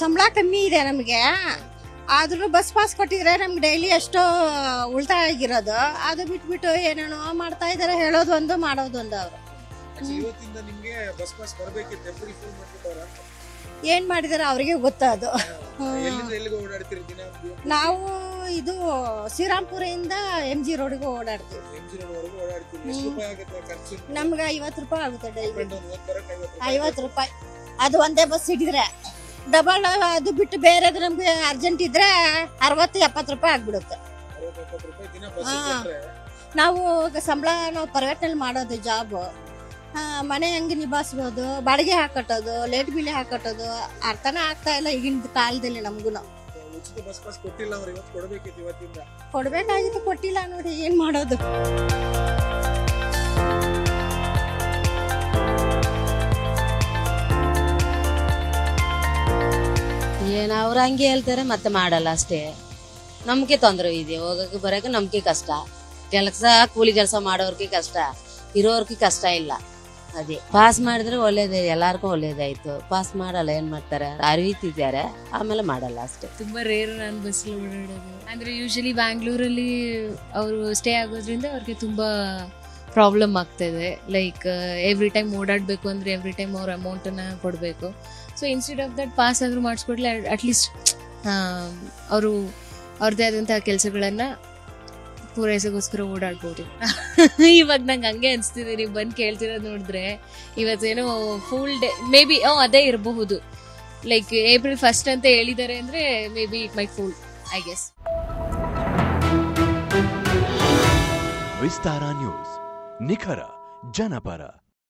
ಸಂಬಳ ಕಮ್ಮಿ ಇದೆ ನಮಗೆ ಆದ್ರೂ ಬಸ್ ಪಾಸ್ ಕೊಟ್ಟಿದ್ರೆ ನಮ್ಗೆ ಡೈಲಿ ಎಷ್ಟೋ ಉಳಿತಾಯ ಆಗಿರೋದು ಅದು ಬಿಟ್ಬಿಟ್ಟು ಏನೇನೋ ಮಾಡ್ತಾ ಇದಾರೆ ಹೇಳೋದು ಒಂದು ಮಾಡೋದು ಒಂದು ಅವರು Actually, ಇವತ್ತಿಂದ ನಿಮ್ಗೆ ಬಸ್ ಪಾಸ್ ಬರ್ಬೇಕಿತ್ತು ಎಪ್ರಿಲ್ ಫುಲ್ ಮಾಡ್ಬಿಟ್ಟವ್ರ ಏನ್ ಮಾಡಿದಾರೆ ಅವರಿಗೆ ಗೊತ್ತದು ಎಲ್ಲಿಂದ ಎಲ್ಲಿಗೆ ಓಡಾಡ್ತೀರಿ ದಿನ ನಾವು ಇದು ಶ್ರೀರಾಮ್ಪುರದಿಂದ ಎಂ ಜಿ ರೋಡ್ಗೆ ಓಡಾಡ್ತೀವಿ ಎಂ ಜಿ ರೋಡ್ ವರೆಗೂ ಓಡಾಡ್ತೀರಿ ಎಷ್ಟು ರೂಪಾಯಿ ಆಗುತ್ತೆ ಖರ್ಚು ನಮ್ಗೆ ಐವತ್ತು ರೂಪಾಯಿ ಆಗುತ್ತೆ ಡೈಲಿ Up and down ಹೋಗ್ ಬರಕ್ ಐವತ್ತು ರೂಪಾಯಿ. ಐವತ್ತು ರೂಪಾಯಿ ಅದು ಒಂದೇ ಬಸ್ ಹಿಡಿದ್ರೆ ಡಬಲ್ ಅದು ಬಿಟ್ಟು ಬೇರೆದು ನಮ್ಗೆ ಅರ್ಜೆಂಟ್ ಇದ್ರೆ ಅರವತ್ತು ಎಪ್ಪತ್ತು ರೂಪಾಯಿ ಆಗ್ಬಿಡುತ್ತೆ ಅರವತ್ತು ಎಪ್ಪತ್ತು ರೂಪಾಯಿ ದಿನ ಬಸ್ ಹಾ. ಕೊಟ್ರೆ ನಾವು ಸಂಬಳ ನಾವು ಪ್ರೈವೇಟ್ನಲ್ಲಿ ಮಾಡೋದು ಜಾಬ್ ಮನೆ ಹೆಂಗೆ ನಿಭಾಯಿಸ್ಬೋದು ಬಾಡಿಗೆ ಹಾಕಟ್ಟೋದು ಲೇಟ್ ಬಿಲ್ ಹಾಕಟ್ಟೋದು ಅರ್ಥನೇ ಆಗ್ತಾ ಇಲ್ಲ ಈಗಿನ ಕಾಲದಲ್ಲಿ ನಮಗೂ ಉಚಿತ ಬಸ್ ಪಾಸ್ ಕೊಟ್ಟಿಲ್ಲ ಅವ್ರು ಇವತ್ತು ಕೊಡ್ಬೇಕಿತ್ತು ಇವತ್ತಿಂದ ಕೊಡ್ಬೇಕಾಗಿತ್ತು ಕೊಟ್ಟಿಲ್ಲ ನೋಡಿ ಏನ್ ಮಾಡೋದು ಏನು ಅವ್ರು ಹಂಗೆ ಹೇಳ್ತಾರೆ ಮತ್ತೆ ಮಾಡಲ್ಲ ಅಷ್ಟೇ ನಮ್ಗೆ ತೊಂದರೆ ಇದೆ ಹೋಗಕ್ಕೆ ಬರೋಕೆ ನಮ್ಗೆ ಕಷ್ಟ ಕೆಲಸ ಕೂಲಿ ಕೆಲಸ ಮಾಡೋರ್ಗೆ ಕಷ್ಟ ಇರೋರ್ಗೆ ಕಷ್ಟ ಇಲ್ಲ ಅದೇ ಪಾಸ್ ಮಾಡಿದ್ರೆ ಒಳ್ಳೇದೇ ಎಲ್ಲಾರ್ಗೂ ಒಳ್ಳೇದಾಯ್ತು ಪಾಸ್ ಮಾಡಲ್ಲ ಏನ್ ಮಾಡ್ತಾರೆ ಅರಿವಿತಿದ್ದಾರೆ ಆಮೇಲೆ ಮಾಡಲ್ಲ ಅಷ್ಟೇ ತುಂಬಾ ರೇರ್ ನಾನು ಬಸ್ಸಲ್ಲಿ ಓಡಾಡೋದು ಅಂದ್ರೆ ಯೂಶಲಿ ಬ್ಯಾಂಗ್ಳೂರಲ್ಲಿ ಅವರು ಸ್ಟೇ ಆಗೋದ್ರಿಂದ ಅವ್ರಿಗೆ ತುಂಬಾ ಪ್ರಾಬ್ಲಮ್ ಆಗ್ತಾಯಿದೆ ಲೈಕ್ ಎವ್ರಿ ಟೈಮ್ ಓಡಾಡಬೇಕು ಅಂದ್ರೆ ಎವ್ರಿ ಟೈಮ್ ಅವ್ರ ಅಮೌಂಟನ್ನು ಕೊಡಬೇಕು so instead of that pass ಆದರೂ ಮಾಡಿಸ್ಕೊಡ್ಲಿ ಅಟ್ಲೀಸ್ಟ್ ಅವರು ಅವ್ರದ್ದೇ ಆದಂತಹ ಕೆಲಸಗಳನ್ನ ಪೂರೈಸೋಗೋಸ್ಕರ ಓಡಾಡ್ಬೋದು ಇವಾಗ ನಂಗೆ ಹಂಗೆ ಅನಿಸ್ತಿದೆ ನೀವು ಬಂದು ಕೇಳ್ತಿರೋದು ನೋಡಿದ್ರೆ ಇವತ್ತೇನೋ ಫುಲ್ ಡೇ ಮೇ ಬಿ ಅದೇ ಇರಬಹುದು ಲೈಕ್ ಏಪ್ರಿಲ್ ಫಸ್ಟ್ ಅಂತ ಹೇಳಿದ್ದಾರೆ ಅಂದ್ರೆ maybe it might fool I guess Vistara news ನಿಖರ ಜನಪರ